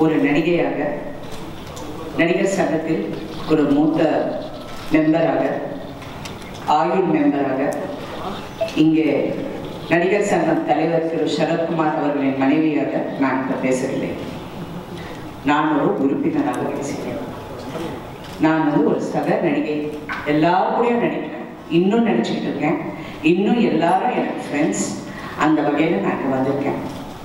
ஒரு நடிகையாக நடிகர் சங்கத்தில் ஒரு மூத்த மெம்பராக ஆயுள் மெம்பராக இங்கே நடிகர் சங்கம் தலைவர் திரு சரத்குமார் அவர்களின் மனைவியாக நான் இப்போ பேசவில்லை நான் ஒரு உறுப்பினராக பேசுகிறேன் நான் வந்து ஒரு சக நடிகை எல்லாருக்கூடயும் நடிக்கிறேன் இன்னும் நடிச்சுட்டு இருக்கேன் இன்னும் எல்லாரும் எனக்கு ஃப்ரெண்ட்ஸ் அந்த வகையில் நான் இங்கே வந்திருக்கேன்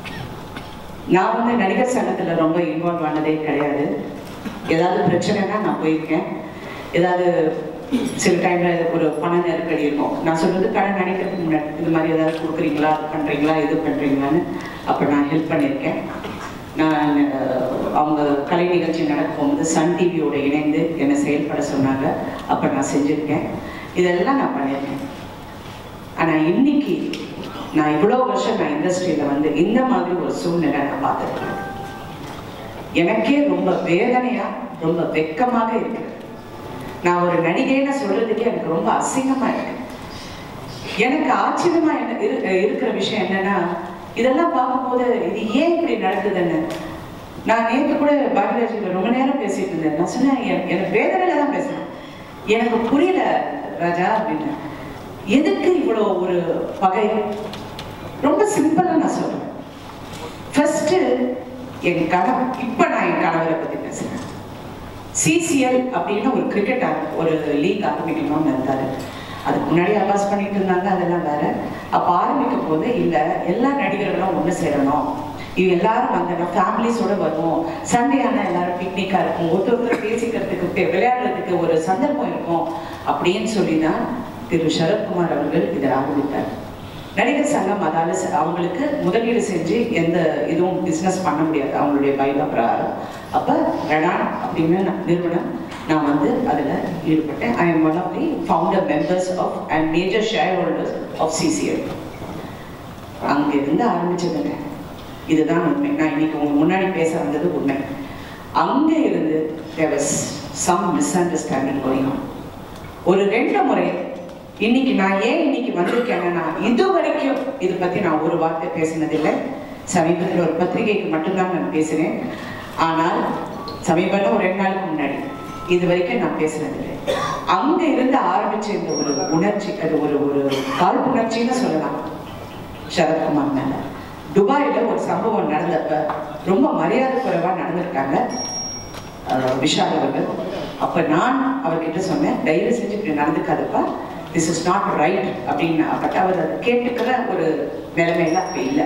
நான் வந்து நடிகர் சங்கத்தில் ரொம்ப இன்வால்வ் ஆனதே கிடையாது ஏதாவது பிரச்சனைனா நான் போயிருக்கேன் ஏதாவது சில டைமில் ஒரு பண நெருக்கடி இருக்கும் நான் சொல்றது கடன் நினைக்கிறதுக்கு முன்னாடி இந்த மாதிரி ஏதாவது கொடுக்குறீங்களா அது பண்ணுறீங்களா இது பண்ணுறீங்களான்னு அப்போ நான் ஹெல்ப் பண்ணியிருக்கேன் நான் அஹ், அவங்க கலை நிகழ்ச்சி நடக்கும்போது சன் டிவியோட இணைந்து என்னை செயல்பட சொன்னாங்க அப்போ நான் செஞ்சுருக்கேன் இதெல்லாம் நான் பண்ணியிருக்கேன் ஆனால் இன்னைக்கு நான் இவ்வளோ வருஷம் நான் இண்டஸ்ட்ரியில் வந்து இந்த மாதிரி ஒரு சூழ்நிலை நான் பார்த்துருக்கேன் எனக்கே ரொம்ப வேதனையா ரொம்ப வெக்கமாக இருக்கு நான் ஒரு நடிகைன்னு சொல்றதுக்கே எனக்கு ரொம்ப அசிங்கமா இருக்கு எனக்கு ஆச்சரியமா என்ன இரு- இருக்கிற விஷயம் என்னன்னா இதெல்லாம் பார்க்கும்போது இது ஏன் இப்படி நடக்குதுன்னு நான் நேற்று கூட பாரதிராஜில் ரொம்ப நேரம் பேசிட்டு இருந்தேன் நான் சொன்னேன் "எ- எனக்கு வேதனையில தான் பேசுறேன் எனக்கு புரியல ராஜா அப்படின்னு எதுக்கு இவ்வளோ ஒரு பகை ரொம்ப சிம்பிளா நான் சொல்றேன் ஃபர்ஸ்ட் என் கணவர் இப்ப நான் என் கணவரை பத்தி பேசுறேன் சிசிஎல் அப்படின்னு ஒரு கிரிக்கெட் ஒரு லீக் ஆரம்பிக்கணும்னு இருந்தாரு அதுக்கு முன்னாடி அபாஸ் பண்ணிட்டு இருந்தாங்க அதெல்லாம் வேற அப்ப ஆரம்பிக்கும் போது இல்ல எல்லா நடிகர்களும் ஒண்ணு சேரணும் இது எல்லாரும் வந்தோம்னா ஃபேமிலிஸோட வருவோம் சண்டே ஆனா எல்லாரும் பிக்னிக்கா இருக்கும் ஒருத்தர் ஒருத்தர் பேசிக்கிறதுக்கு பே- விளையாடுறதுக்கு ஒரு சந்தர்ப்பம் இருக்கும் அப்படின்னு சொல்லி தான் திரு சரத்குமார் அவர்கள் இதை ஆரம்பித்தார் நடிகர் சங்கம் அதால ச- அவங்களுக்கு முதலீடு செஞ்சு எந்த இதுவும் பிஸ்னஸ் பண்ண முடியாது அவங்களுடைய பைலா பிரகாரம் அப்போ ரெடான் அப்படின்னு நான் நிறுவனம் நான் வந்து அதில் ஈடுபட்டேன் I am one of the founder members of and major shareholders of CCL அங்கே இருந்து ஆரம்பிச்சதுங்க இதுதான் உண்மை நான் இன்னைக்கு உங்க முன்னாடி பேச வந்தது உண்மை அங்கே இருந்து there was some misunderstanding going on ஒரு ரெண்டு முறை இன்னைக்கு நான் ஏன் இன்னைக்கு வந்திருக்கேன்னா இது வரைக்கும் இது பத்தி நான் ஒரு வார்த்தை பேசினதில்லை சமீபத்தில் ஒரு பத்திரிகைக்கு மட்டும்தான் நான் பேசினேன் ஆனால் சமீபத்தில் ஒரு ரெண்டு நாளுக்கு முன்னாடி இது வரைக்கும் நான் பேசினதில்லை அங்க இருந்து ஆரம்பிச்ச இந்த ஒரு உணர்ச்சி அது ஒரு ஒரு காழ்ப்புணர்ச்சின்னு சொல்லலாம் சரத்குமார் மேல துபாயில ஒரு சம்பவம் நடந்தப்ப ரொம்ப மரியாதை குறைவா நடந்திருக்காங்க அஹ், விஷால் அவர்கள் அப்ப நான் அவர்கிட்ட சொன்னேன் தயவு செஞ்சு இப்படி நடந்துக்காதப்பா திஸ் இஸ் நாட் ரைட் அப்படின்னு பட் அவர் அதை கேட்டுக்கிற ஒரு நிலைமையில அப்ப இல்லை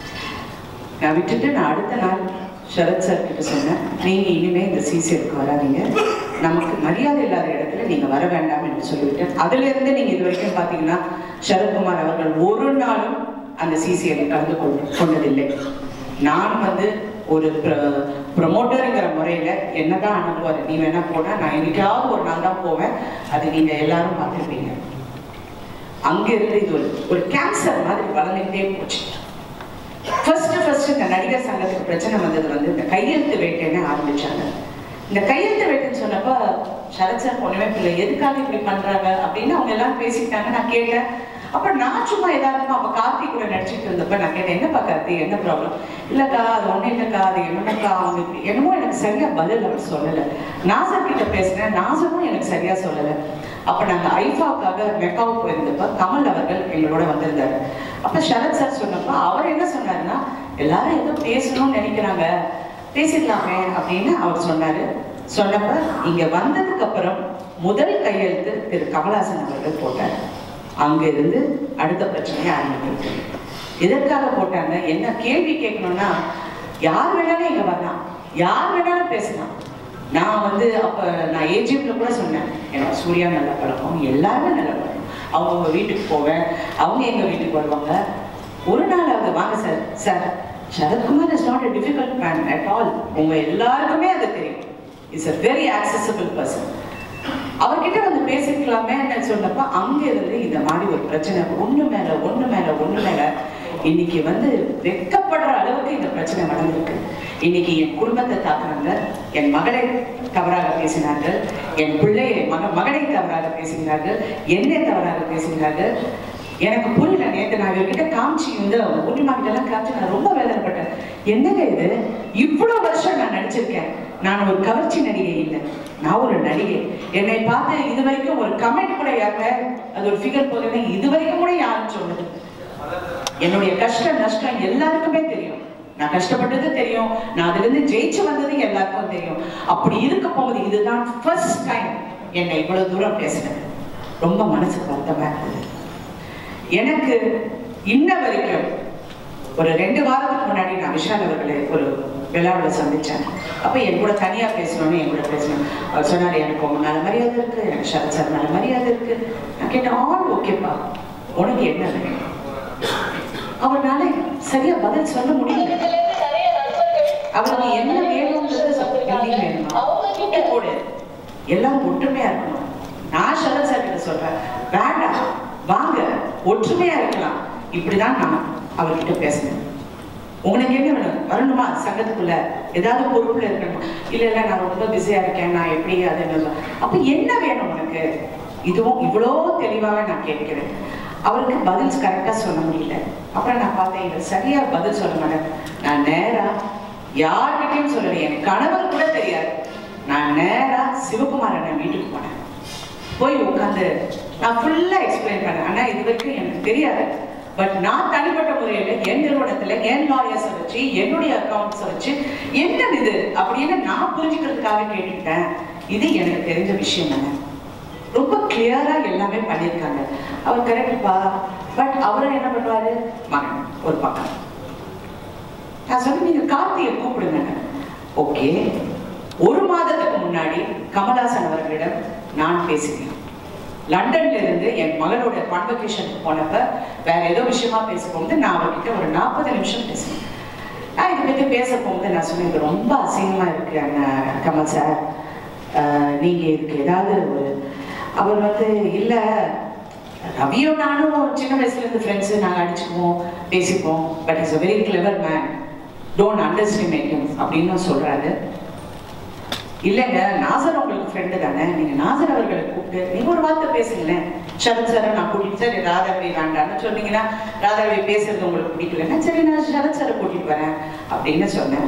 நான் விட்டுட்டு நான் அடுத்த நாள் சரத் சார் கிட்ட சொன்னேன் நீங்க இனிமே இந்த சிசிஎலுக்கு வராதீங்க நமக்கு மரியாதை இல்லாத இடத்துல நீங்க வர வேண்டாம் என்று சொல்லிவிட்டேன் அதுல இருந்து நீங்க இது வரைக்கும் பாத்தீங்கன்னா சரத்குமார் அவர்கள் ஒரு நாளும் அந்த சிசிஎல் கலந்து கொண்டு கொண்டதில்லை நான் வந்து ஒரு ப்ரொமோட்டருங்கிற முறையில என்னதான் அனுப்புவார் நீ வேணா போனா நான் என்னைக்காவது ஒரு நாள் தான் போவேன் அது நீங்க எல்லாரும் பார்த்துருப்பீங்க அங்க இருந்து இது ஒரு ஒரு கேன்சர் மாதிரி வளர்ந்துக்கிட்டே போச்சு ஃபர்ஸ்ட் ஃபர்ஸ்ட் இந்த நடிகர் சங்கத்துக்கு பிரச்சனை வந்தது வந்து இந்த கையெழுத்து வேட்டைன்னு ஆரம்பிச்சாங்க இந்த கையெழுத்து வேட்டைன்னு சொன்னப்ப சரத் சார் ஒண்ணுமே இல்லை எதுக்காக இப்படி பண்றாங்க அப்படின்னு அவங்க எல்லாம் பேசிக்கிட்டாங்க நான் கேட்டேன் அப்ப நான் சும்மா ஏதாவதுமா அப்ப கார்த்தி கூட நடிச்சிட்டு இருந்தப்ப நான் கேட்டேன் என்னப்பா கார்த்தி என்ன ப்ராப்ளம் இல்லக்கா அது ஒண்ணும் இல்லக்கா அது என்னக்கா அவங்க இப்படி என்னமோ எனக்கு சரியா பதில் அவர் சொல்லல நாசர் கிட்ட பேசினேன் நாசரும் எனக்கு சரியா சொல்லல அப்ப நாங்க ஐஃபாவுக்காக மெக்காவு போயிருந்தப்ப கமல் அவர்கள் எங்களோட வந்திருந்தாரு அப்ப சரத் சார் சொன்னப்ப அவர் என்ன சொன்னாருன்னா எல்லாரும் ஏதோ பேசணும்னு நினைக்கிறாங்க பேசிடலாமே அப்படின்னு அவர் சொன்னாரு சொன்னப்ப இங்க வந்ததுக்கு அப்புறம் முதல் கையெழுத்து திரு கமலஹாசன் அவர்கள் போட்டார் அங்க இருந்து அடுத்த பிரச்சனையை ஆரம்பிக்கிறது எதற்காக போட்டாங்க என்ன கேள்வி கேட்கணும்னா யார் வேணாலும் இங்க வரலாம் யார் வேணாலும் பேசலாம் நான் வந்து அப்ப நான் ஏஜிஎம்ல கூட சொன்னேன் எனக்கு சூர்யா நல்ல பழக்கம் எல்லாருமே நல்ல பழக்கம் அவங்க வீட்டுக்கு போவேன் அவங்க எங்க வீட்டுக்கு வருவாங்க ஒரு நாள் அவங்க வாங்க sir sir Sarathkumar is not a difficult man at all உங்க எல்லாருக்குமே அது தெரியும் is a very accessible person அவர்கிட்ட வந்து பேசிக்கலாமே சொன்னப்ப அங்க இருந்து இந்த மாதிரி ஒரு பிரச்சனை ஒண்ணு மேல ஒண்ணு மேல ஒண்ணு மேல இன்னைக்கு வந்து வெட்கப்படுற அளவுக்கு இந்த பிரச்சனை நடந்திருக்கு இன்னைக்கு என் குடும்பத்தை தாக்குறாங்க என் மகளை தவறாக பேசினார்கள் என் பிள்ளையை மக மகனை தவறாக பேசுகிறார்கள் என்னை தவறாக பேசுகிறார்கள் எனக்கு புரியல நேத்து நான் இவர்கிட்ட காமிச்சு இந்த ஊட்டிமா கிட்ட எல்லாம் காமிச்சு நான் ரொம்ப வேதனைப்பட்டேன் என்னங்க இது இவ்வளவு வருஷம் நான் நடிச்சிருக்கேன் நான் ஒரு கவர்ச்சி நடிகை இல்லை நான் ஒரு நடிகை என்னை பார்த்து இது வரைக்கும் ஒரு கமெண்ட் கூட யாருங்க அது ஒரு ஃபிகர் போதுன்னு இது வரைக்கும் கூட யாரும் சொன்னது என்னுடைய கஷ்டம் நஷ்டம் எல்லாருக்குமே தெரியும் நான் கஷ்டப்பட்டது தெரியும் நான் அதுல இருந்து ஜெயிச்சு வந்தது எல்லாருக்கும் தெரியும் அப்படி இருக்க போகுது இதுதான் ஃபர்ஸ்ட் டைம் என்னை இவ்வளவு தூரம் பேசினது ரொம்ப மனசுக்கு வருத்தமா இருந்தது எனக்கு இன்ன வரைக்கும் ஒரு ரெண்டு வாரத்துக்கு முன்னாடி நான் விஷால் அவர்களை ஒரு விழாவில் சந்திச்சேன் அப்போ என் கூட தனியா பேசணும்னு என் கூட பேசணும் அவர் சொன்னார் எனக்கு உங்க மேல மரியாதை இருக்கு எனக்கு சரத் சார் மேல மரியாதை இருக்கு நான் கேட்டேன் ஆல் ஓகேப்பா உனக்கு என்ன வேணும் அவர்னால சரியா பதில் சொல்ல முடியல அவருக்கு என்ன வேணும்ன்றது சொல்லி வேணுமா கூட்டு போடு எல்லாம் ஒற்றுமையா இருக்கணும் நான் சரத் சார் கிட்ட சொல்றேன் வேண்டாம் வாங்க ஒற்றுமையா இருக்கலாம் இப்படிதான் நான் அவர்கிட்ட பேசினேன் உங்களுக்கு என்ன வேணும் வரணுமா சங்கத்துக்குள்ள ஏதாவது பொறுப்புல இருக்கணும் இல்ல இல்ல நான் ரொம்ப பிஸியா இருக்கேன் நான் எப்படி அது என்ன அப்ப என்ன வேணும் உனக்கு இதுவும் இவ்வளோ தெளிவாக நான் கேட்கிறேன் அவருக்கு பதில் கரெக்டா சொல்ல முடியல அப்புறம் நான் பார்த்தேன் இவர் சரியா பதில் சொல்ல மாட்டேன் நான் நேரா யார்கிட்டயும் சொல்லல என் கணவர் கூட தெரியாது நான் நேரா சிவகுமார் அண்ணன் வீட்டுக்கு போனேன் போய் உட்காந்து நான் ஃபுல்லா எக்ஸ்பிளைன் பண்ணேன் ஆனா இது வரைக்கும் எனக்கு தெரியாது பட் நான் தனிப்பட்ட முறையில என் நிறுவனத்துல என் லாயர்ஸை வச்சு என்னுடைய அக்கௌண்ட்ஸை வச்சு என்னது இது அப்படின்னு நான் புரிஞ்சுக்கிறதுக்காக கேட்டுக்கிட்டேன் இது எனக்கு தெரிஞ்ச விஷயம் தானே ரொம்ப கிளியரா எல்லாமே பண்ணியிருக்காங்க அவர் கரெக்ட்பா பட் அவரை என்ன பண்ணுவாரு மகன் ஒரு பக்கம் நான் சொன்னேன் நீங்க கார்த்தியை கூப்பிடுங்க ஓகே ஒரு மாதத்துக்கு முன்னாடி கமல்ஹாசன் அவர்களிடம் நான் பேசினேன் லண்டன்ல இருந்து என் மகளோட கான்வெகேஷனுக்கு போனப்ப வேற ஏதோ விஷயமா பேச போகும்போது நான் அவர்கிட்ட ஒரு நாற்பது நிமிஷம் பேசினேன் நான் இதை பத்தி பேச போகும்போது நான் சொன்னேன் இது ரொம்ப அசிங்கமா இருக்கு அண்ணன் கமல் சார் ஆஹ் நீங்க இதுக்கு ஏதாவது ஒரு அவர் வந்து இல்ல ரவியும் நானும் சின்ன வயசுல இருந்து ஃப்ரெண்ட்ஸ் நாங்க அடிச்சுக்குவோம் பேசிப்போம் but is a very clever man don't underestimate him அப்படின்னு சொல்றாரு இல்லைங்க நாசர் உங்களுக்கு ஃப்ரெண்டு தானே நீங்க நாசர் அவர்களை கூப்பிட்டு நீங்க ஒரு வார்த்தை பேசுங்களேன் சரத் சாரை நான் கூட்டிட்டு சரி ராதாரவி வேண்டாம்னு சொன்னீங்கன்னா ராதாரவி பேசுறது உங்களுக்கு பிடிக்கலன்னா சரி நான் சரத் சாரை கூட்டிட்டு வரேன் அப்படின்னு சொன்னேன்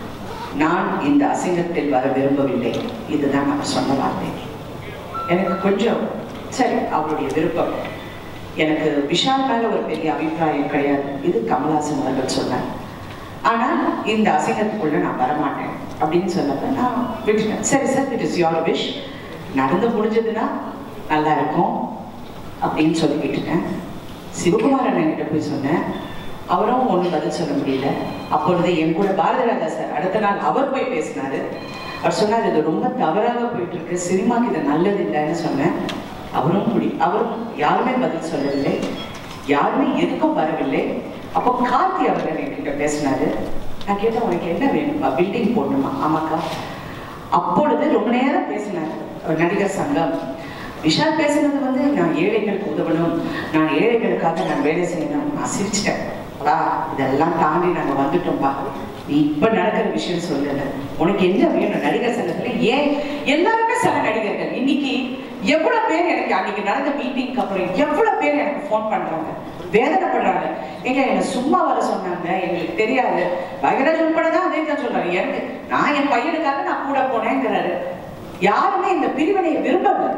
நான் இந்த அசிங்கத்தில் வர விரும்பவில்லை இதுதான் நான் சொன்ன வார்த்தை எனக்கு கொஞ்சம் சரி அவருடைய விருப்பம் எனக்கு விஷால் மேல ஒரு பெரிய அபிப்பிராயம் கிடையாது இது கமல்ஹாசன் அவர்கள் சொன்னார் ஆனா இந்த அசிங்கத்துக்குள்ள நான் வரமாட்டேன் அப்படின்னு சொன்னப்ப நான் விட்டுட்டேன் சரி sir it is your wish நடந்து முடிஞ்சதுன்னா நல்லா இருக்கும் அப்படின்னு சொல்லி விட்டுட்டேன் சிவகுமார் அண்ணன் கிட்ட போய் சொன்னேன் அவரும் ஒன்றும் பதில் சொல்ல முடியல அப்பொழுது என் கூட பாரதி ராஜா சார் அடுத்த நாள் அவர் போய் பேசினாரு அவர் சொன்னார் இது ரொம்ப தவறாக போயிட்டு இருக்கு சினிமாக்கு இது நல்லது இல்லைன்னு சொன்னேன் அவரும் முடி அவரும் யாருமே பதில் சொல்லவில்லை யாருமே எதுக்கும் வரவில்லை அப்போ கார்த்தி அவர்கள் என்கிட்ட பேசினாரு நான் கேட்டேன் உனக்கு என்ன வேணுமா பில்டிங் போடணுமா ஆமாக்கா அப்பொழுது ரொம்ப நேரம் பேசினார் அவர் நடிகர் சங்கம் விஷால் பேசுனது வந்து நான் ஏழைகளுக்கு உதவணும் நான் ஏழைகளுக்காக நான் வேலை செய்யணும் நான் சிரிச்சிட்டேன் வா இதெல்லாம் தாண்டி நாங்க வந்துட்டோம்ப்பா நீ இப்ப நடக்கிற விஷயம் சொல்லல உனக்கு என்ன வேணும் நடிகர் சங்கத்துல ஏன் எல்லாருமே சில நடிகர்கள் இன்னைக்கு எவ்வளவு பேர் எனக்கு அன்னைக்கு நடந்த மீட்டிங்க்கு அப்புறம் எவ்வளவு பேர் எனக்கு ஃபோன் பண்றாங்க வேதனைப்படுறாங்க எங்க என்ன சும்மா வர சொன்னாங்க எங்களுக்கு தெரியாது பயங்கராஜ் உட்பட தான் அதே தான் சொல்றாரு எனக்கு நான் என் பையனுக்காக நான் கூட போனேங்கிறாரு யாருமே இந்த பிரிவினையை விரும்பல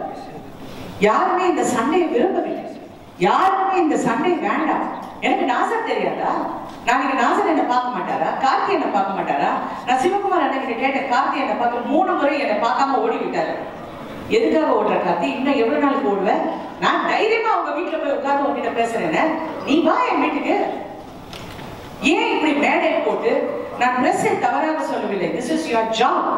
யாருமே இந்த சண்டையை விரும்பவில்லை யாருமே இந்த சண்டை வேண்டாம் எனக்கு நாசர் தெரியாதா நாளைக்கு நாசர் என்ன பார்க்க மாட்டாரா கார்த்தி என்ன பார்க்க மாட்டாரா நான் சிவகுமார் அண்ணன் கேட்டேன் கார்த்தி என்ன பார்த்து மூணு முறை என்னை பார்க்காம ஓடி விட்டாரு எதுக்காக ஓடுற கார்த்தி இன்னும் எவ்வளவு நாளுக்கு ஓடுவேன் நான் தைரியமா அவங்க வீட்டுல போய் உட்கார்ந்து உங்ககிட்ட பேசுறேன்னு நீ வா என் வீட்டுக்கு ஏன் இப்படி மேடை போட்டு நான் பிரஸ்ஸை தவறாக சொல்லவில்லை this is your job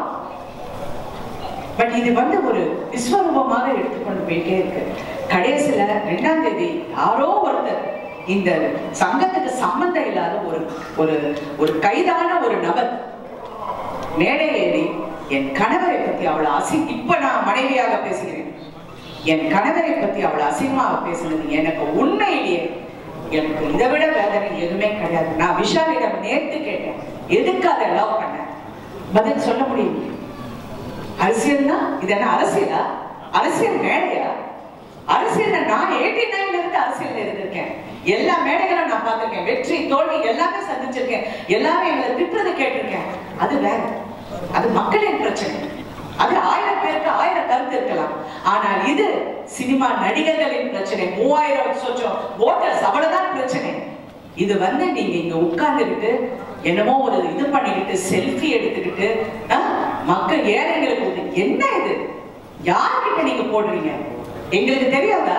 but இது வந்து ஒரு விஸ்வரூபமாக எடுத்துக்கொண்டு போயிட்டே இருக்கு கடைசியில ரெண்டாம் தேதி யாரோ ஒருத்தர் இந்த சங்கத்துக்கு சம்பந்தம் இல்லாத ஒரு ஒரு ஒரு கைதான ஒரு நபர் மேடை ஏறி என் கணவரை பத்தி அவ்வளவு அசி இப்ப நான் மனைவியாக பேசுகிறேன் என் கணவரை பத்தி அவ்வளவு அசிங்கமாக பேசுனது எனக்கு உண்மையிலேயே எனக்கு இதை விட வேதனை எதுவுமே கிடையாது நான் விஷாலிடம் நேர்த்து கேட்டேன் எதுக்கு அதை லவ் பண்ண பதில் சொல்ல முடியும் அரசியல்னா இது என்ன அரசியலா அரசியல் மேடையா அரசியல்ல நான் எயிட்டி நைன்ல இருந்து அரசியல்ல இருந்திருக்கேன் எல்லா மேடைகளும் நான் பார்த்திருக்கேன் வெற்றி தோல்வி எல்லாமே சந்திச்சிருக்கேன் எல்லாமே எங்களை திட்டுறது கேட்டிருக்கேன் அது வேற அது மக்களின் பிரச்சனை அது ஆயிரம் பேருக்கு ஆயிரம் கருத்து இருக்கலாம் ஆனால் இது சினிமா நடிகர்களின் பிரச்சனை மூவாயிரம் சொச்சம் ஓட்டர்ஸ் அவ்வளவுதான் பிரச்சனை இது வந்து நீங்க இங்க உட்கார்ந்துக்கிட்டு என்னமோ ஒரு இது பண்ணிக்கிட்டு செல்ஃபி எடுத்துக்கிட்டு ஆ, மக்கள் ஏழைங்களுக்கு வந்து என்ன இது யார்கிட்ட நீங்க போடுறீங்க எங்களுக்கு தெரியாதா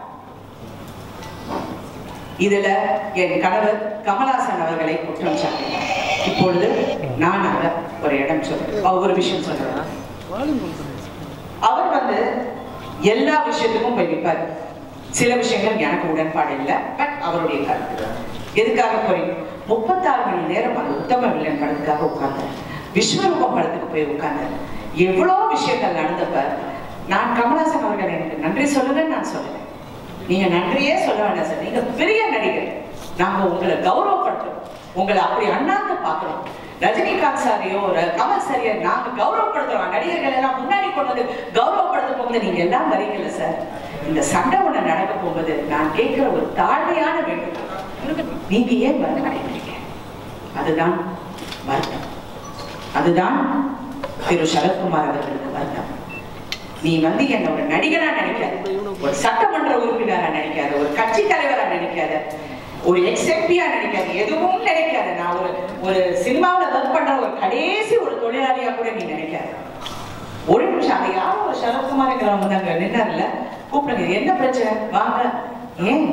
இதுல என் கணவர் கமலாசன் அவர்களை குற்றம் சாட்டினார் இப்பொழுது நான் அவர் ஒரு இடம் சொல்றேன் ஒரு விஷயம் சொல்றேன் அவர் வந்து எல்லா விஷயத்துக்கும் போய் நிற்பார் சில விஷயங்கள் எனக்கு உடன்பாடு இல்லை பட் அவருடைய கருத்து எதுக்காக போய் முப்பத்தாறு மணி நேரம் அந்த உத்தம வில்லன் படத்துக்காக உட்கார்ந்தார் விஸ்வரூபம் படத்துக்கு போய் உட்கார்ந்தார் எவ்வளோ விஷயங்கள் நடந்தப்ப நான் கமலாசன் அவர்கள் எனக்கு நன்றி சொல்லுங்கன்னு நான் சொல்லுவேன் நீங்க நன்றியே சொல்ல வேண்டாம் சார் நீங்க பெரிய நடிகர் நாங்க உங்களை கௌரவப்படுத்துறோம் உங்களை அப்படி அண்ணாந்து பார்க்கிறோம் ரஜினிகாந்த் சாரையோ ஒரு கமல் சாரியோ நாங்க கௌரவப்படுத்துறோம் நடிகர்கள் எல்லாம் முன்னாடி கொண்டு வந்து கௌரவப்படுத்த போகும்போது நீங்க எல்லாம் வரீங்கல்ல சார் இந்த சண்டை ஒண்ணு நடக்க போகும்போது நான் கேட்கிற ஒரு தாழ்மையான வேண்டுகோள் நீங்க ஏன் வர மாட்டேங்கிறீங்க அதுதான் வருத்தம் அதுதான் திரு சரத்குமார் அவர்களுக்கு வருத்தம் நீ வந்து என்ன ஒரு நடிகரா நினைக்காத ஒரு சட்டமன்ற உறுப்பினரா நினைக்காத ஒரு கட்சி தலைவரா நினைக்காத ஒரு எக்ஸ்எம்பியா நினைக்காத எதுவும் நினைக்காத நான் ஒரு ஒரு சினிமாவுல ஒர்க் பண்ற ஒரு கடைசி ஒரு தொழிலாளியா கூட நீ நினைக்காத ஒரு நிமிஷம் அது யாரோ ஒரு சரத்குமார்ங்கிறவங்க வந்து அங்க நின்னார்ல கூப்பிடுங்க என்ன பிரச்சனை வாங்க ஏன்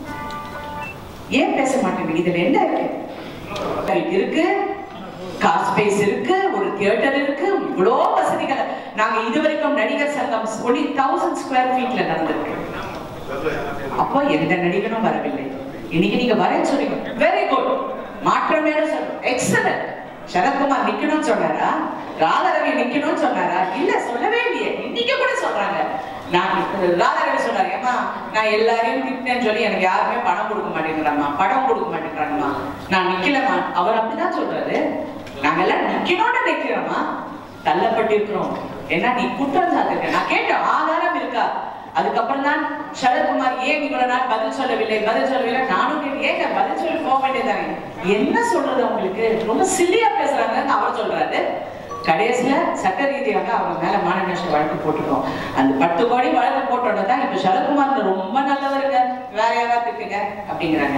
ஏன் பேச மாட்டேங்குது இதுல என்ன இருக்கு இருக்கு கார் ஸ்பேஸ் இருக்கு ஒரு தியேட்டர் இருக்கு இவ்வளோ வசதிகள் நாங்க இதுவரைக்கும் நடிகர் சங்கம் ஒன்லி தௌசண்ட் ஸ்கொயர் ஃபீட்ல நடந்திருக்கு அப்போ எந்த நடிகனும் வரவில்லை இன்னைக்கு நீங்க வரேன்னு சொன்னீங்க வெரி குட் மாற்றம் வேற சொல்றோம் எக்ஸலன்ட் சரத்குமார் நிக்கணும்னு சொன்னாரா ராதாரவி நிக்கணும்னு சொன்னாரா இல்ல சொல்லவே இல்லையே இன்னைக்கு கூட சொல்றாங்க நான் ராதாரவி சொன்னாரு ஏமா நான் எல்லாரையும் திட்டினேன்னு சொல்லி எனக்கு யாருமே பணம் கொடுக்க மாட்டேங்கிறாமா படம் கொடுக்க மாட்டேங்கிறாங்கம்மா நான் நிக்கலமா அவர் அப்படிதான் சொல்றாரு நாங்கெல்லாம் நிக்கணும்னு நிக்கிறோமா தள்ளப்பட்டிருக்கிறோம் ஏன்னா நீ குற்றம் சாட்டிருக்க நான் கேட்டேன் ஆதாரம் இருக்கா அதுக்கப்புறம் தான் சரத்குமார் ஏன் இவ்வளவு நாள் பதில் சொல்லவில்லை பதில் சொல்லவில்லை நானும் கேட்டேன் ஏங்க பதில் சொல்லி போக வேண்டியதானே என்ன சொல்றது உங்களுக்கு ரொம்ப சில்லியா பேசுறாங்கன்னு அவர் சொல்றாரு கடைசியில சட்ட ரீதியாக அவங்க மேல மான நஷ்ட வழக்கு போட்டுட்டோம் அந்த பத்து கோடி வழக்கு போட்டோட தான் இப்ப சரத்குமார் ரொம்ப நல்லவருங்க வேற யாராவது திட்டுங்க அப்படிங்கிறாங்க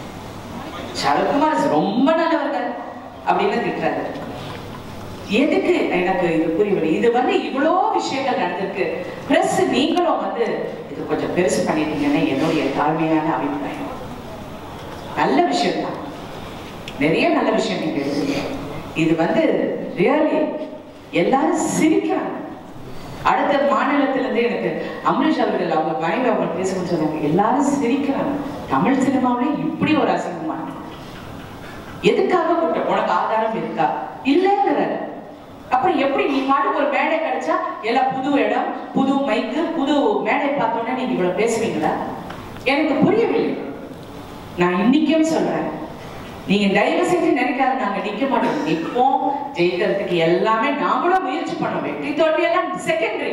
சரத்குமார் ரொம்ப நல்லவருங்க அப்படின்னு திட்டுறாரு எதுக்கு எனக்கு இது புரியவில்லை இது வந்து இவ்வளோ விஷயங்கள் நடந்திருக்கு பிரஸ் நீங்களும் வந்து இது கொஞ்சம் பெருசு பண்ணிட்டீங்கன்னு என்னுடைய தாழ்மையான அபிப்பிராயம் நல்ல விஷயம் தான் நிறைய நல்ல விஷயம் நீங்க எடுத்தீங்க இது வந்து ரியலி எல்லாரும் சிரிக்கிறாங்க அடுத்த மாநிலத்திலிருந்து எனக்கு அம்ரிஷ் அவர்கள் அவங்க மனைவி அவங்க பேசணும்னு சொன்னாங்க எல்லாரும் சிரிக்கிறாங்க தமிழ் சினிமாவில இப்படி ஒரு அசிங்கமா எதுக்காக கூட்டம் உனக்கு ஆதாரம் இருக்கா இல்லைங்கிறாரு அப்புறம் எப்படி நீ பாட்டுக்கு ஒரு மேடை கிடைச்சா எல்லாம் புது இடம் புது மைக்கு புது மேடை பார்த்தோன்னே நீங்க இவ்வளவு பேசுவீங்களா எனக்கு புரியவில்லை நான் இன்னைக்கும் சொல்றேன் நீங்க தயவு செஞ்சு நினைக்காத நாங்க நிக்க மாட்டோம் நிப்போம் ஜெயிக்கிறதுக்கு எல்லாமே நாங்களும் முயற்சி பண்ணோம் வெற்றி தோல்வி எல்லாம் செகண்டரி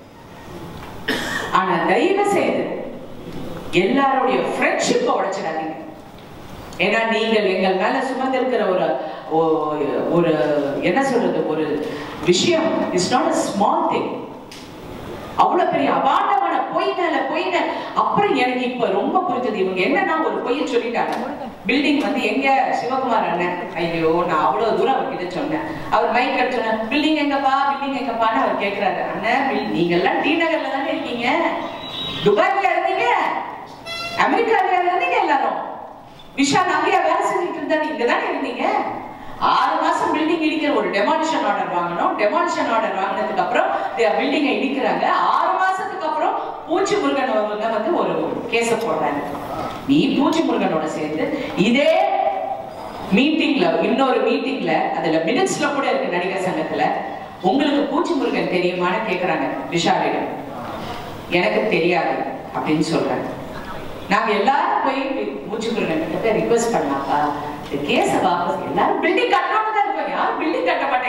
ஆனா தயவு செய்து எல்லாருடைய ஃப்ரெண்ட்ஷிப்பை உடைச்சிடாதீங்க ஏன்னா நீங்கள் எங்கள் மேல சுமந்திருக்கிற ஒரு ஒ- ஒரு என்ன சொல்றது ஒரு விஷயம் is not a small thing அவ்வளவு பெரிய அபாண்டமான பொய் மேல பொய் மேல அப்புறம் எனக்கு இப்ப ரொம்ப புரிஞ்சது இவங்க என்னன்னா ஒரு பொய்ய சொல்லிட்டாங்க பில்டிங் வந்து எங்க சிவகுமார் அண்ணன் ஐயோ நான் அவ்வளவு தூரம் அவர்கிட்ட சொன்னேன் அவர் மைக் அடிச்சோன்ன பில்டிங் எங்கப்பா பில்டிங் எங்கப்பான்னு அவர் கேக்குறாரு அண்ணன் bill- நீங்க எல்லாம் டி நகர்ல தானே இருக்கீங்க துபாய்ல இருந்தீங்க அமெரிக்கால இருந்தீங்க எல்லாரும் விஷால் அங்கேயா வேலை செஞ்சுட்டு இருந்தாரு இங்க தானே இருந்தீங்க ஆறு மாசம் பில்டிங் இடிக்கிற ஒரு டெமாலிஷன் ஆர்டர் வாங்கணும் டெமாலிஷன் ஆர்டர் வாங்கினதுக்கு அப்புறம் பில்டிங்கை இடிக்கிறாங்க ஆறு மாசத்துக்கு அப்புறம் பூச்சி முருகன் அவங்க வந்து ஒரு கேஸ போடுறாங்க நீ பூச்சி முருகனோட சேர்ந்து இதே மீட்டிங்ல இன்னொரு மீட்டிங்ல அதுல மினிட்ஸ்ல கூட இருக்கு நடிகர் சங்கத்துல உங்களுக்கு பூச்சி முருகன் தெரியுமான்னு கேக்குறாங்க விஷாலிடம் எனக்கு தெரியாது அப்படின்னு சொல்றாங்க நாங்க எல்லாரும் போய் மூச்சு முருகன் கிட்ட ரிக்வெஸ்ட் பண்ணலாம்ப்பா இந்த கேஸ வாபஸ் எல்லாரும் பில்டிங் கட்டணும்னு தான் இருக்கோம் யாரும் பில்டிங் கட்ட மாட்டேங்கிறாங்க இதை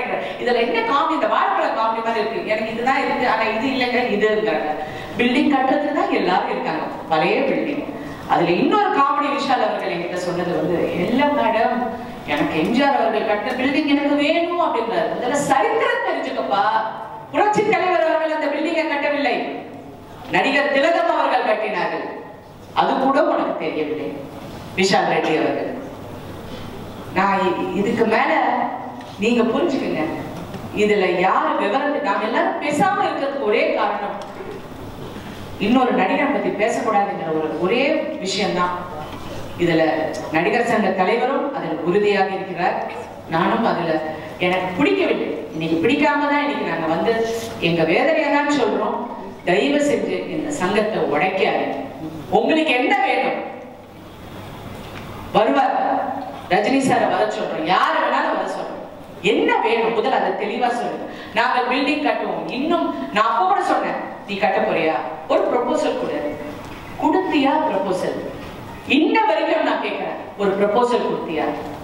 இதுல என்ன காமெடி இந்த வாழைப்பழ காமெடி மாதிரி இருக்கு எனக்கு இதுதான் இருக்கு ஆனா இது இல்லைங்க இதுங்கிறாங்க பில்டிங் கட்டுறதுக்கு தான் எல்லாரும் இருக்காங்க பழைய பில்டிங் அதுல இன்னொரு காமெடி விஷால் அவர்கள் என்கிட்ட சொன்னது வந்து இல்ல மேடம் எனக்கு எம்ஜிஆர் அவர்கள் கட்ட பில்டிங் எனக்கு வேணும் அப்படின்றாரு இதுல சரித்திரம் தெரிஞ்சுக்கப்பா புரட்சி தலைவர் அவர்கள் அந்த பில்டிங்கை கட்டவில்லை நடிகர் திலகம் அவர்கள் கட்டினார்கள் அது கூட உனக்கு தெரியவில்லை விஷால் ரெட்டி அவர்கள் நான் இ- இதுக்கு மேல நீங்க புரிஞ்சுக்கங்க இதுல யாரு விவரத்தை நாம எல்லாரும் பேசாம இருக்கிறதுக்கு ஒரே காரணம் இன்னொரு நடிகரை பத்தி பேசக்கூடாதுங்கிற ஒரு ஒரே விஷயம்தான் இதுல நடிகர் சங்க தலைவரும் அதில் உறுதியாக இருக்கிறார் நானும் அதுல எனக்கு பிடிக்கவில்லை இன்னைக்கு பிடிக்காம தான் இன்னைக்கு நாங்க வந்து எங்க வேதனையை தான் சொல்றோம் தயவு செஞ்சு இந்த சங்கத்தை உடைக்காது உங்களுக்கு என்ன வேணும் வருவார் ரஜினி சாரை வர சொல்றோம் யார் வேணாலும் வர சொல்றோம் என்ன வேணும் முதல்ல அதை தெளிவா சொல்லுங்க நாங்க பில்டிங் கட்டுவோம் இன்னும் நான் அப்ப கூட சொன்னேன் நீ கட்ட போறியா ஒரு ப்ரொபோசல் கொடு கொடுத்தியா ப்ரொபோசல் இன்ன வரைக்கும் நான் கேட்கிறேன் ஒரு ப்ரொபோசல் கொடுத்தியா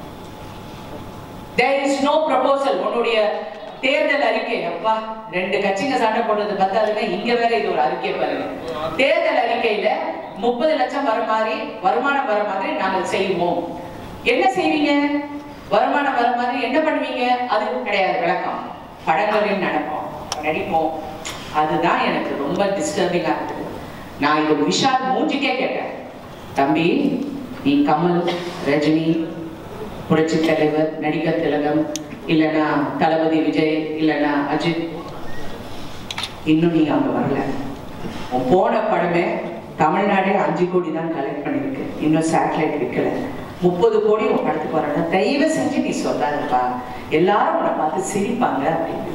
தேர் இஸ் நோ ப்ரொபோசல் உன்னுடைய தேர்தல் அறிக்கை அப்பா ரெண்டு கட்சிங்க சண்டை போடுறது பத்தாதுன்னா இங்க வேற இது ஒரு அறிக்கை பாருங்க தேர்தல் அறிக்கையில முப்பது லட்சம் வர மாதிரி வருமானம் வர மாதிரி நாங்கள் செய்வோம் என்ன செய்வீங்க வருமானம் வர மாதிரி என்ன பண்ணுவீங்க அது கிடையாது விளக்கம் படங்களில் நடப்போம் நடிப்போம் அதுதான் எனக்கு ரொம்ப டிஸ்டர்பிங்கா இருக்குது நான் இது விஷால் மூஞ்சிக்கே கேட்டேன் தம்பி நீ கமல் ரஜினி புரட்சி தலைவர் நடிகர் திலகம் இல்லைன்னா தளபதி விஜய் இல்லைன்னா அஜித் இன்னும் நீங்க அங்க வரல உன் போன படமே தமிழ்நாடே அஞ்சு கோடி தான் கலெக்ட் பண்ணிருக்கு இன்னும் சேட்டலைட் விற்கல முப்பது கோடி உன் படத்துக்கு வரணும் தயவு செஞ்சு நீ சொல்லாதப்பா எல்லாரும் உன்னை பார்த்து சிரிப்பாங்க அப்படின்னு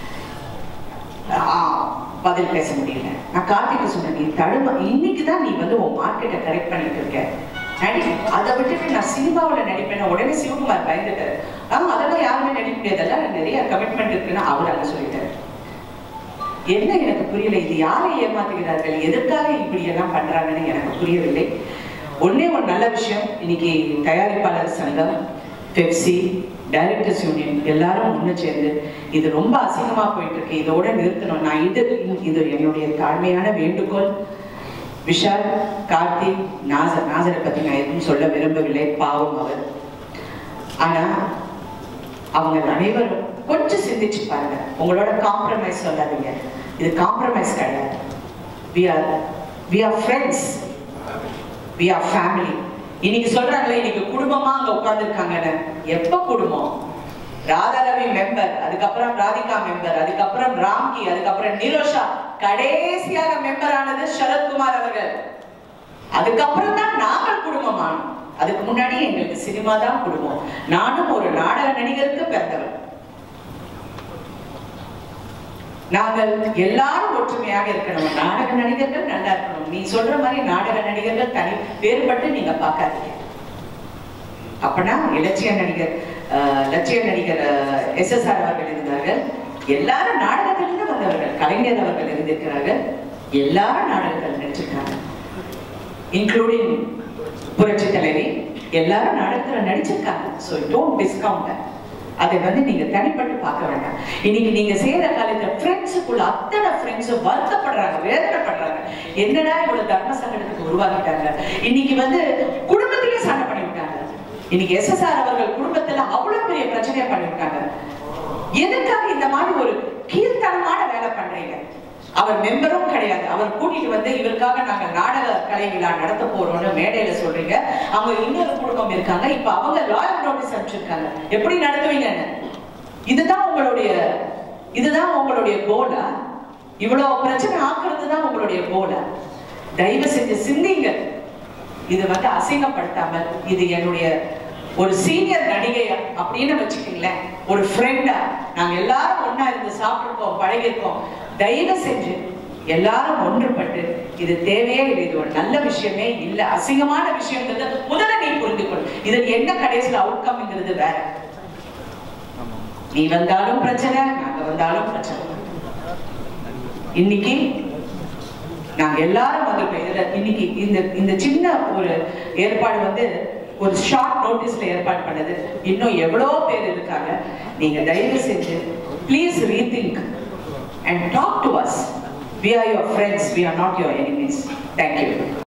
ஆ, பதில் பேச முடியல நான் கார்த்திக்கு சொன்னேன் நீ தடுமா இன்னைக்கு தான் நீ வந்து உன் மார்க்கெட்டை கரெக்ட் பண்ணிட்டு இருக்க நடி அதை விட்டுட்டு நான் சினிமாவில் நடிப்பேன் உடனே சிவகுமார் பயந்துட்டாரு ஆ அதெல்லாம் யாருமே நடிக்க முடியாதல்ல நிறைய கமிட்மெண்ட் இருக்குன்னு அவர் அங்க சொல்லிட்டாரு என்ன எனக்கு புரியல இது யாரை ஏமாத்துகிறார்கள் எதற்காக இப்படி எல்லாம் பண்றாங்கன்னு எனக்கு புரியவில்லை ஒண்ணே ஒரு நல்ல விஷயம் இன்னைக்கு தயாரிப்பாளர் சங்கம் பெப்சி டைரக்டர்ஸ் யூனியன் எல்லாரும் ஒண்ணு சேர்ந்து இது ரொம்ப அசிங்கமா போயிட்டு இருக்கு இதோட நிறுத்தணும் நான் இது இது என்னுடைய தாழ்மையான வேண்டுகோள் விஷால் கார்த்திக் நாசர் நாசரை பத்தி நான் எதுவும் சொல்ல விரும்பவில்லை பாவம் அவர் ஆனா அவங்க அனைவரும் கொஞ்சம் சிந்திச்சு பாருங்க உங்களோட காம்ப்ரமைஸ் சொல்லாதீங்க இது காம்ப்ரமைஸ் கிடையாது we are we are friends we are family இன்னைக்கு சொல்றாங்களே இன்னைக்கு குடும்பமா அங்க உட்கார்ந்துருக்காங்கன்னு எப்ப குடும்பம் ராதா ரவி மெம்பர் அதுக்கப்புறம் ராதிகா மெம்பர் அதுக்கப்புறம் ராம்கி அதுக்கப்புறம் நிரோஷா கடைசியாக மெம்பர் ஆனது சரத்குமார் அவர்கள் அதுக்கப்புறம் தான் நாங்கள் குடும்பமானோம் அதுக்கு முன்னாடி எங்களுக்கு சினிமா தான் குடும்பம் நானும் ஒரு நாடக நடிகருக்கு பிறந்தவன் நாங்கள் எல்லாரும் ஒற்றுமையாக இருக்கணும் நாடக நடிகர்கள் நல்லா இருக்கணும் நீ சொல்ற மாதிரி நாடக நடிகர்கள் தனி வேறுபட்டு நீங்க பார்க்காதீங்க அப்பனா இலட்சிய நடிகர் அஹ், லட்சிய நடிகர் எஸ் எஸ் ஆர் அவர்கள் இருந்தார்கள் எல்லாரும் நாடகத்திலிருந்து வந்தவர்கள் கலைஞர் அவர்கள் இருந்திருக்கிறார்கள் எல்லாரும் நாடகத்தில் நடிச்சிருக்காங்க இன்க்ளூடிங் புரட்சி தலைவி எல்லாரும் நாடகத்துல நடிச்சிருக்காங்க ஸோ டோன்ட் டிஸ்கவுண்ட் அதை வந்து நீங்க தனிப்பட்டு பார்க்க வேண்டாம் இன்னைக்கு நீங்க செய்யற காலத்துல ஃப்ரெண்ட்ஸுக்குள்ள அத்தனை ஃப்ரெண்ட்ஸும் வருத்தப்படுறாங்க வேதனைப்படுறாங்க என்னடா இவ்வளவு தர்ம சங்கடத்துக்கு உருவாக்கிட்டாங்க இன்னைக்கு வந்து குடும்பத்திலே சண்டை பண்ணிவிட்டாங்க இன்னைக்கு எஸ்எஸ்ஆர் அவர்கள் குடும்பத்துல அவ்வளவு பெரிய பிரச்சனையை பண்ணிவிட்டாங்க எதுக்காக இந்த மாதிரி ஒரு கீழ்த்தனமான வேலை பண்றீங்க அவர் மெம்பரும் கிடையாது அவர் கூட்டிட்டு வந்து இவருக்காக நாங்க நாடக கலை விழா நடத்த போறோம்னு மேடையில சொல்றீங்க அவங்க இன்னொரு குடும்பம் இருக்காங்க இப்ப அவங்க லாயல் நோட்டீஸ் அனுப்பிச்சிருக்காங்க எப்படி நடத்துவீங்கன்னு இதுதான் உங்களுடைய இதுதான் உங்களுடைய கோலா இவ்வளவு பிரச்சனை ஆக்குறது தான் உங்களுடைய கோலா தயவு செஞ்சு சிந்திங்க இது வந்து அசிங்கப்படுத்தாமல் இது என்னுடைய ஒரு சீனியர் நடிகை அப்படின்னு வச்சுக்கீங்களேன் ஒரு ஃப்ரெண்டா நாங்க எல்லாரும் ஒண்ணா இருந்து சாப்பிட்டுருக்கோம் பழகிருக்கோம் தயவு செஞ்சு எல்லாரும் ஒன்றுபட்டு இது தேவையே இல்லை இது ஒரு நல்ல விஷயமே இல்ல அசிங்கமான விஷயங்கிறத முதல்ல நீ புரிந்து கொள் இது என்ன கடைசியில் அவுட்கம்ங்கிறது வேற நீ வந்தாலும் பிரச்சனை நாங்க வந்தாலும் பிரச்சனை இன்னைக்கு நாங்க எல்லாரும் வந்திருக்கோம் இதுல இன்னைக்கு இந்த இந்த சின்ன ஒரு ஏற்பாடு வந்து ஒரு ஷார்ட் நோட்டீஸ்ல ஏற்பாடு பண்ணது இன்னும் எவ்வளோ பேர் இருக்காங்க நீங்க தயவு செஞ்சு please rethink and talk to us we are your friends we are not your enemies thank you